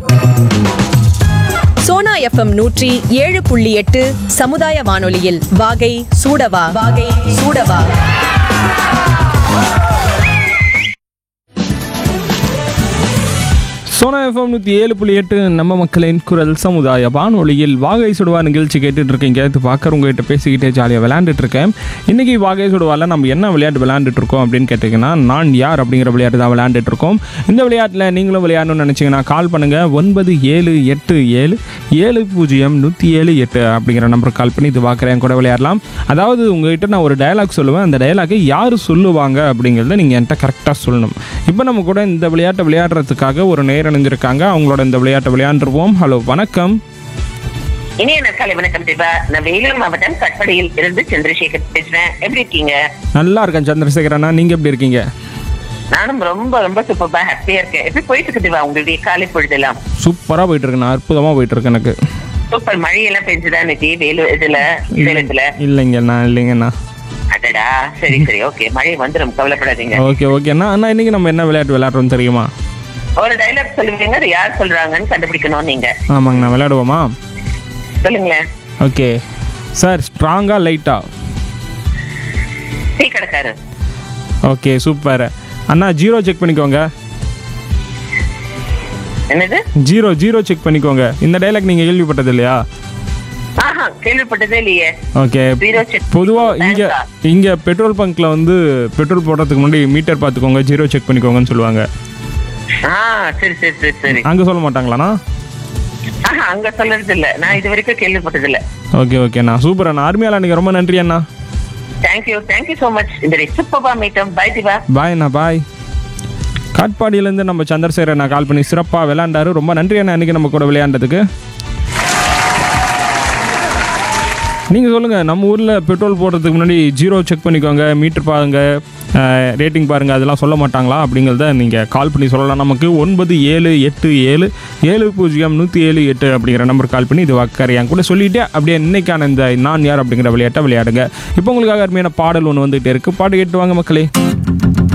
Sona FM நூற்றி ஏழு புள்ளி எட்டு சமுதாய வானொலியில் வாகை சூடவா வாகை சூடவா சோனா எஃப்எம் நூற்றி ஏழு புள்ளி எட்டு நம்ம மக்களின் குரல் சமுதாய வானொலியில் வாகை சுடுவா நிகழ்ச்சி கேட்டுட்டு இருக்கீங்க இது பார்க்குற உங்ககிட்ட பேசிக்கிட்டே ஜாலியாக விளையாண்டுட்டு இருக்கேன் இன்னைக்கு வாகை சுடுவால நம்ம என்ன விளையாட்டு விளையாண்டுட்டு இருக்கோம் அப்படின்னு கேட்டிங்கன்னா நான் யார் அப்படிங்கிற விளையாட்டு தான் விளையாண்டுட்டு இருக்கோம் இந்த விளையாட்டில் நீங்களும் விளையாடணும்னு நினச்சிங்கன்னா கால் பண்ணுங்கள் ஒன்பது ஏழு எட்டு ஏழு ஏழு பூஜ்ஜியம் நூற்றி ஏழு எட்டு அப்படிங்கிற நம்பருக்கு கால் பண்ணி இது பார்க்குறேன் கூட விளையாடலாம் அதாவது உங்ககிட்ட நான் ஒரு டயலாக் சொல்லுவேன் அந்த டயலாக்கை யார் சொல்லுவாங்க அப்படிங்கிறத நீங்கள் என்கிட்ட கரெக்டாக சொல்லணும் இப்போ நம்ம கூட இந்த விளையாட்டை விளையாடுறதுக்காக ஒரு நேர் அணிஞ்சிருக்காங்க அவங்களோட இந்த விளையாட்டை விளையாண்டுருவோம் ஹலோ வணக்கம் இனிய நற்காலை வணக்கம் தீபா நான் வேலூர் மாவட்டம் கட்படியில் இருந்து சந்திரசேகர் பேசுறேன் எப்படி இருக்கீங்க நல்லா இருக்கேன் சந்திரசேகர் அண்ணா நீங்கள் எப்படி இருக்கீங்க நானும் ரொம்ப ரொம்ப சூப்பரா ஹாப்பியா இருக்கேன் எப்படி போயிட்டு இருக்கு தீபா உங்களுடைய காலை பொழுதெல்லாம் சூப்பராக போயிட்டு இருக்குண்ணா அற்புதமாக போயிட்டு இருக்கு எனக்கு சூப்பர் மழையெல்லாம் பெஞ்சுதா இன்னைக்கு வேலூர் இதுல சேலத்துல இல்லைங்கண்ணா இல்லைங்கண்ணா அடடா சரி சரி ஓகே மழை வந்துடும் கவலைப்படாதீங்க ஓகே ஓகேண்ணா அண்ணா இன்னைக்கு நம்ம என்ன விளையாட்டு விளையாடுறோம் தெரியுமா ஒரு டைலாக் சொல்லுவீங்க அது யார் சொல்றாங்கன்னு கண்டுபிடிக்கணும் நீங்க ஆமாங்கண்ணா விளையாடுவோமா சொல்லுங்களேன் ஓகே சார் ஸ்ட்ராங்காக லைட்டாக டீ கடைக்காரு ஓகே சூப்பர் அண்ணா ஜீரோ செக் பண்ணிக்கோங்க என்னது ஜீரோ ஜீரோ செக் பண்ணிக்கோங்க இந்த டைலாக் நீங்கள் கேள்விப்பட்டது இல்லையா ஆஹா கேள்விப்பட்டதே இல்லையே ஓகே Zero check பொதுவாக இங்கே Bank-ஆ? இங்கே பெட்ரோல் பங்க்கில் வந்து பெட்ரோல் போடுறதுக்கு முன்னாடி மீட்டர் பார்த்துக்கோங்க ஜீரோ செக் பண்ணிக்கோங்கன்னு சொல்லுவாங்க ஆ சரி சரி சரி சரி அங்கே சொல்ல மாட்டாங்களாண்ணா ஆஹா அங்க சொல்றது இல்ல நான் இது வரைக்கும் கேள்விப்பட்டது இல்ல ஓகே ஓகேண்ணா சூப்பர் அண்ணா அருமையால நீங்கள் ரொம்ப நன்றி அண்ணா தேங்க்யூ தேங்க்யூ சோ மச் இந்த சூப்பர்பா மீட்டம் பை திவா பாய் அண்ணா பாய் காட்பாடியிலேருந்து நம்ம சந்திரசேகர் அண்ணா கால் பண்ணி சிறப்பாக விளையாண்டாரு ரொம்ப நன்றி அண்ணா இன்னைக்கு நம்ம கூட விளையாண்டதுக்கு நீங்கள் சொல்லுங்கள் நம்ம ஊரில் பெட்ரோல் போடுறதுக்கு முன்னாடி ஜீரோ செக் பண்ணிக்கோங்க மீட்டர் பாருங்க ரேட்டிங் பாருங்கள் அதெல்லாம் சொல்ல மாட்டாங்களா அப்படிங்கிறத நீங்கள் கால் பண்ணி சொல்லலாம் நமக்கு ஒன்பது ஏழு எட்டு ஏழு ஏழு பூஜ்ஜியம் நூற்றி ஏழு எட்டு அப்படிங்கிற நம்பர் கால் பண்ணி இது வாக்கார் என் கூட சொல்லிவிட்டு அப்படியே இன்னைக்கான இந்த நான் யார் அப்படிங்கிற விளையாட்டை விளையாடுங்க இப்போ உங்களுக்காக அருமையான பாடல் ஒன்று வந்துகிட்டே இருக்குது பாட்டு கேட்டு வாங்க மக்களே